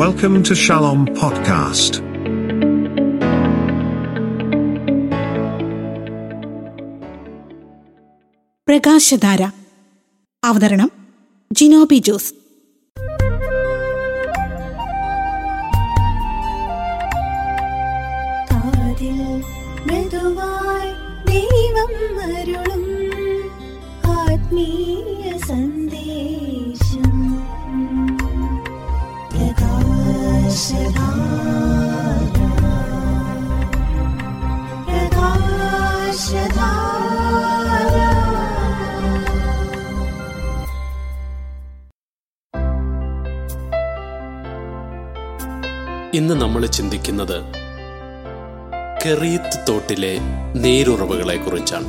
Welcome to Shalom Podcast. പ്രകാശധാര അവതരണം ജിനോബി ജോസ് കാതിൽ മൃദുവായി ദൈവം അരുളും ആത്മീയ സന്ദേശം പ്രകാശധാര പ്രകാശധാര ഇന്ന് നമ്മൾ ചിന്തിക്കുന്നത് കെറീത്ത് തോട്ടിലെ നീരുറവുകളെ കുറിച്ചാണ്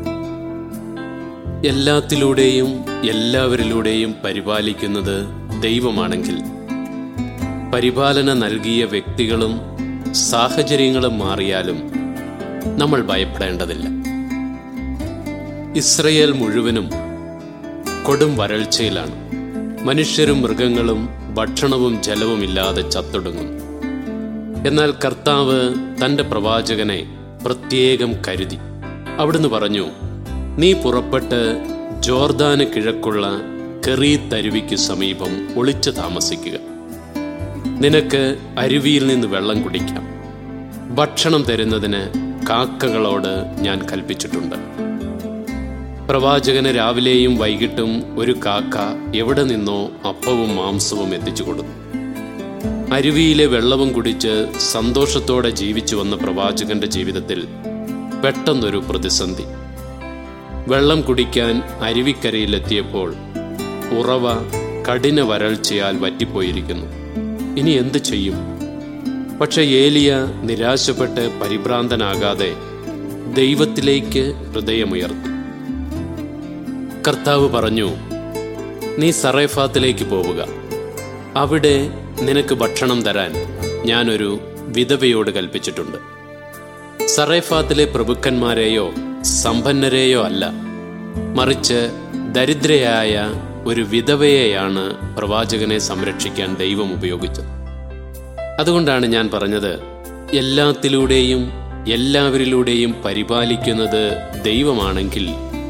എല്ലാത്തിലൂടെയും എല്ലാവരിലൂടെയും പരിപാലിക്കുന്നത് ദൈവമാണെങ്കിൽ പരിപാലന നൽകിയ വ്യക്തികളും സാഹചര്യങ്ങളും മാറിയാലും നമ്മൾ ഭയപ്പെടേണ്ടതില്ല ഇസ്രയേൽ മുഴുവനും കൊടും വരൾച്ചയിലാണ് മനുഷ്യരും മൃഗങ്ങളും ഭക്ഷണവും ജലവും ഇല്ലാതെ ചത്തൊടുങ്ങും എന്നാൽ കർത്താവ് തന്റെ പ്രവാചകനെ പ്രത്യേകം കരുതി അവിടുന്ന് പറഞ്ഞു നീ പുറപ്പെട്ട് ജോർദാന് കിഴക്കുള്ള കെറീത്ത് അരുവിക്ക് സമീപം ഒളിച്ചു താമസിക്കുക നിനക്ക് അരുവിയിൽ നിന്ന് വെള്ളം കുടിക്കാം ഭക്ഷണം തരുന്നതിന് കാക്കകളോട് ഞാൻ കൽപ്പിച്ചിട്ടുണ്ട് പ്രവാചകന് രാവിലെയും വൈകിട്ടും ഒരു കാക്ക എവിടെ നിന്നോ അപ്പവും മാംസവും എത്തിച്ചു കൊടുത്തു അരുവിയിലെ വെള്ളവും കുടിച്ച് സന്തോഷത്തോടെ ജീവിച്ചു വന്ന പ്രവാചകന്റെ ജീവിതത്തിൽ പെട്ടെന്നൊരു പ്രതിസന്ധി വെള്ളം കുടിക്കാൻ അരുവിക്കരയിലെത്തിയപ്പോൾ ഉറവ കഠിന വരൾച്ചയാൽ വറ്റിപ്പോയിരിക്കുന്നു ഇനി എന്തു ചെയ്യും പക്ഷെ ഏലിയ നിരാശപ്പെട്ട് പരിഭ്രാന്തനാകാതെ ദൈവത്തിലേക്ക് ഹൃദയമുയർത്തി കർത്താവ് പറഞ്ഞു നീ സറേഫാത്തിലേക്ക് പോവുക അവിടെ നിനക്ക് ഭക്ഷണം തരാൻ ഞാനൊരു വിധവയോട് കൽപ്പിച്ചിട്ടുണ്ട് സറേഫാത്തിലെ പ്രഭുക്കന്മാരെയോ സമ്പന്നരെയോ അല്ല മറിച്ച് ദരിദ്രയായ ഒരു വിധവയെയാണ് പ്രവാചകനെ സംരക്ഷിക്കാൻ ദൈവം ഉപയോഗിച്ചത് അതുകൊണ്ടാണ് ഞാൻ പറഞ്ഞത് എല്ലാത്തിലൂടെയും എല്ലാവരിലൂടെയും പരിപാലിക്കുന്നത് ദൈവമാണെങ്കിൽ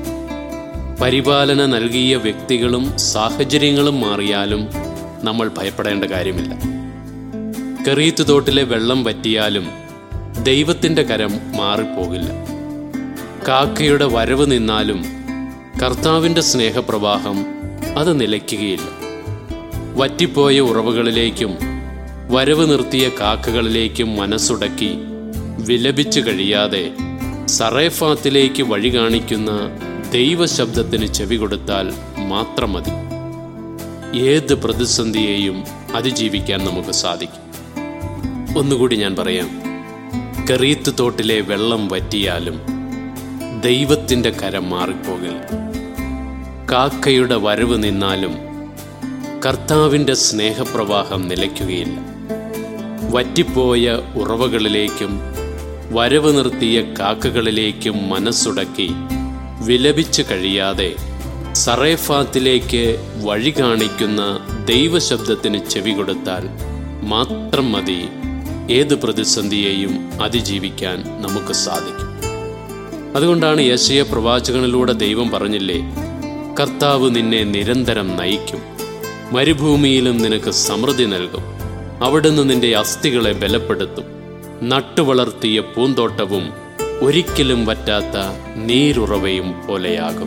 പരിപാലന നൽകിയ വ്യക്തികളും സാഹചര്യങ്ങളും മാറിയാലും നമ്മൾ ഭയപ്പെടേണ്ട കാര്യമില്ല കെറീത്ത് തോട്ടിലെ വെള്ളം വറ്റിയാലും ദൈവത്തിൻ്റെ കരം മാറിപ്പോകില്ല കാക്കയുടെ വരവ് നിന്നാലും കർത്താവിൻ്റെ സ്നേഹപ്രവാഹം അത് നിലയ്ക്കുകയില്ല വറ്റിപ്പോയ ഉറവുകളിലേക്കും വരവ് നിർത്തിയ കാക്കകളിലേക്കും മനസ്സുടക്കി വിലപിച്ചു കഴിയാതെ സറേഫാത്തിലേക്ക് വഴി കാണിക്കുന്ന ദൈവശബ്ദത്തിന് ചെവി കൊടുത്താൽ മാത്രം മതി ഏത് പ്രതിസന്ധിയെയും അതിജീവിക്കാൻ നമുക്ക് സാധിക്കും ഒന്നുകൂടി ഞാൻ പറയാം കെറീത്ത് തോട്ടിലെ വെള്ളം വറ്റിയാലും ദൈവത്തിൻ്റെ കരം മാറിപ്പോകില്ല കാക്കയുടെ വരവ് നിന്നാലും കർത്താവിൻ്റെ സ്നേഹപ്രവാഹം നിലയ്ക്കുകയില്ല വറ്റിപ്പോയ ഉറവകളിലേക്കും വരവ് നിർത്തിയ കാക്കകളിലേക്കും മനസ്സുടക്കി വിലപിച്ചു കഴിയാതെ സറേഫാത്തിലേക്ക് വഴി കാണിക്കുന്ന ദൈവശബ്ദത്തിന് ചെവി കൊടുത്താൽ മാത്രം മതി ഏത് പ്രതിസന്ധിയെയും അതിജീവിക്കാൻ നമുക്ക് സാധിക്കും അതുകൊണ്ടാണ് യശയ പ്രവാചകനിലൂടെ ദൈവം പറഞ്ഞില്ലേ കർത്താവ് നിന്നെ നിരന്തരം നയിക്കും മരുഭൂമിയിലും നിനക്ക് സമൃദ്ധി നൽകും അവിടുന്ന് നിന്റെ അസ്ഥികളെ ബലപ്പെടുത്തും നട്ടുവളർത്തിയ പൂന്തോട്ടവും ഒരിക്കലും വറ്റാത്ത നീരുറവയും പോലെയാകും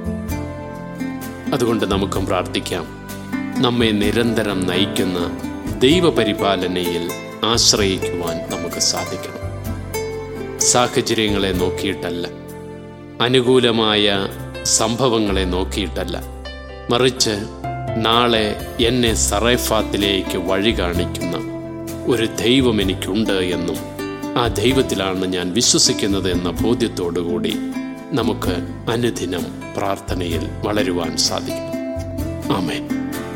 അതുകൊണ്ട് നമുക്കും പ്രാർത്ഥിക്കാം നമ്മെ നിരന്തരം നയിക്കുന്ന ദൈവപരിപാലനയിൽ ആശ്രയിക്കുവാൻ നമുക്ക് സാധിക്കണം സാഹചര്യങ്ങളെ നോക്കിയിട്ടല്ല അനുകൂലമായ സംഭവങ്ങളെ നോക്കിയിട്ടല്ല മറിച്ച് നാളെ എന്നെ സറേഫാത്തിലേക്ക് വഴി കാണിക്കുന്ന ഒരു ദൈവം എനിക്കുണ്ട് എന്നും ആ ദൈവത്തിലാണ് ഞാൻ വിശ്വസിക്കുന്നത് എന്ന ബോധ്യത്തോടുകൂടി നമുക്ക് അനുദിനം പ്രാർത്ഥനയിൽ വളരുവാൻ സാധിക്കും ആമേൻ